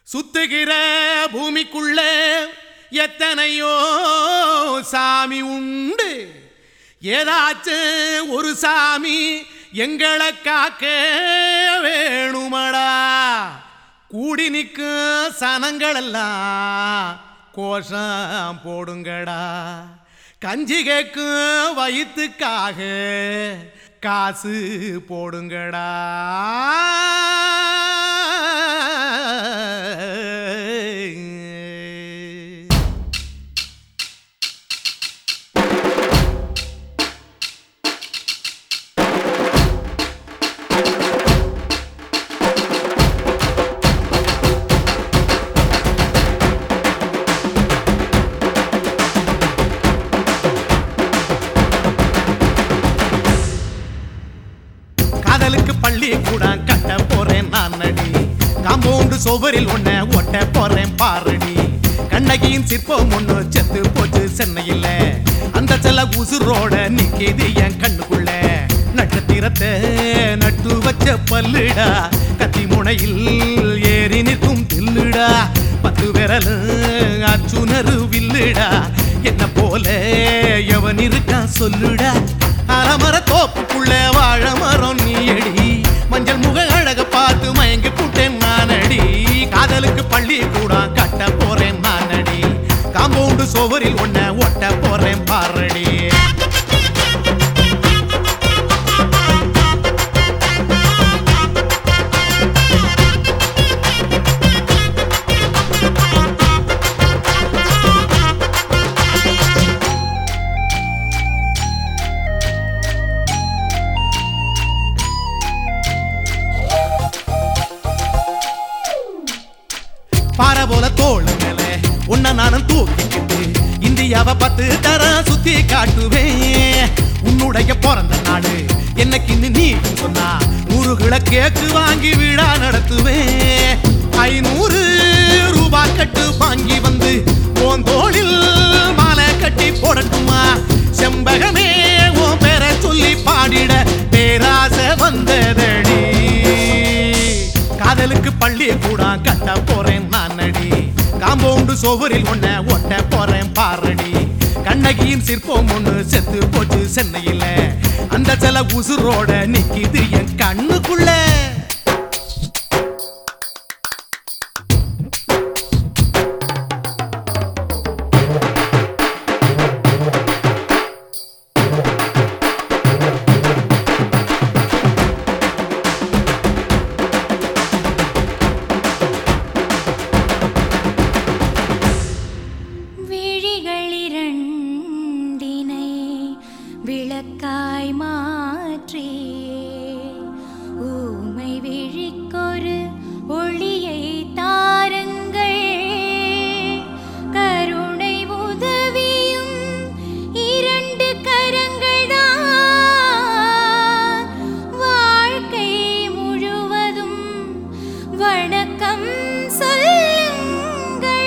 சுத்துகிற பூமிக்குள்ள எத்தனையோ சாமி உண்டு ஏதாச்சும் ஒரு சாமி எங்களை காக்க வேணுமடா கூடி நிற்கும் சனங்களெல்லாம் கோஷம் போடுங்கடா கஞ்சி கேக்கும் வயிற்றுக்காக காசு போடுங்கடா காதலுக்கு பள்ளி கூட கட்ட போறேன் நான் நடி காம்பவுண்டு சுவரில் ஒன்ன ஒட்ட போறேன் பாரடி கண்ணகியின் சிற்பம் ஒண்ணு செத்து போச்சு சென்னையில அந்த செல்ல உசுரோட நிக்கிது என் கண்ணுக்குள்ள நட்சத்திரத்தை நட்டு வச்ச பல்லுடா கத்தி முனையில் ஏறி நிற்கும் தில்லுடா பத்து விரல் அச்சுணரு வில்லுடா என்ன போல எவன் இருக்கான் சொல்லுடா அலமர தோப்புக்குள்ள வாழ மரம் நீயடி மஞ்சள் முக அழக பார்த்து மயங்கி புட்டேன் நானடி காதலுக்கு பள்ளி கூட கட்ட போறேன் நானடி காம்பவுண்டு சோவரில் ஒன்ன ஒட்ட போறேன் பாரடி பாறை போல தோளு மேல உன்னை நானும் தூக்கிக்கிட்டு இந்தியாவை பத்து தர சுத்தி காட்டுவேன் உன்னுடைய பிறந்த நாடு என்னைக்குன்னு நீ சொன்னா நூறு கிலோ கேக்கு வாங்கி விழா நடத்துவேன் ஐநூறு ரூபாய் கட்டு வாங்கி வந்து உன் தோளில் மாலை கட்டி போடட்டுமா செம்பகமே உன் பேரை சொல்லி பாடிட பேராசை வந்ததடி காதலுக்கு பள்ளி கூட கட்ட போறேன் நானடி காம்பவுண்டு சோவரில் ஒன்ன ஒட்ட போறேன் பாரடி கண்ணகியின் சிற்பம் ஒண்ணு செத்து போச்சு சென்னையில அந்த சில உசுரோட நிக்கிது என் கண்ணுக்குள்ள விழிகளிரண்டினை விளக்காய் மாற்றி ஊமை விழிக்கொரு ஒளியை தாருங்கள் கருணை உதவியும் இரண்டு கரங்கள்தான் வாழ்க்கை முழுவதும் வணக்கம் சொல்லுங்கள்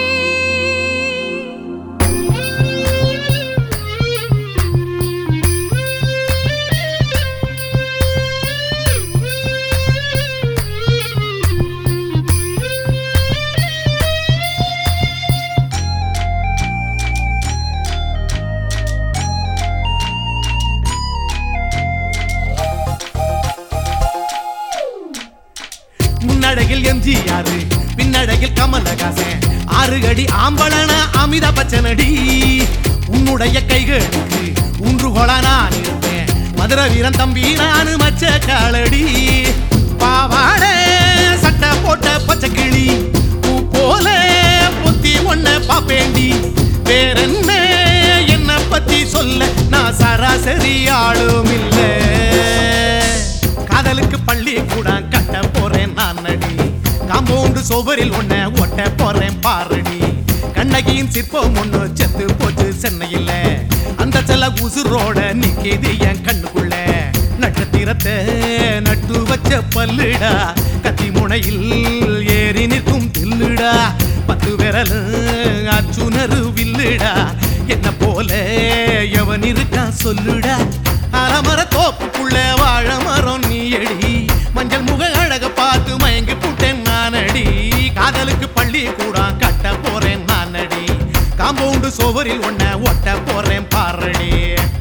முன்னடையில் எம்ஜிஆர் பின்னடையில் கமலஹாசன் ஆறு அடி ஆம்பளன அமித பச்சனடி உன்னுடைய கைகளுக்கு ஊன்றுகோல நான் இருப்பேன் மதுர வீரன் தம்பி நானு மச்ச காலடி பாவாட சட்டை போட்ட பச்சை கிளி பூ போல பொத்தி ஒன்ன பாப்பேண்டி வேறென்ன என்ன பத்தி சொல்ல நான் சராசரி ஆளும் இல்லை காதலுக்கு பள்ளி கூட கட்ட போறேன் நான் நடி காம்பவுண்டு சோவரில் ஒன்ன ஒட்ட போறேன் பாரடி கண்ணகியின் சிற்பம் ஒண்ணு செத்து போச்சு சென்னையில அந்த செல்ல உசுரோட நிக்கிது என் கண்ணுக்குள்ள நட்சத்திரத்தை நட்டு வச்ச பல்லுடா கத்தி முனையில் ஏறி நிற்கும் தில்லுடா பத்து விரல் அச்சுணரு வில்லுடா என்ன போல எவன் இருக்கான் சொல்லுடா அலமர தோப்புக்குள்ள வாழ மரம் நீ எடி மஞ்சள் முக அழக பார்த்து மயங்கி புட்டேன் நானடி காதல் காதலுக்கு பள்ளி கூட கட்ட போறேன் நானடி காம்பவுண்டு சுவரில் ஒன்ன ஒட்ட போறேன் பாரடி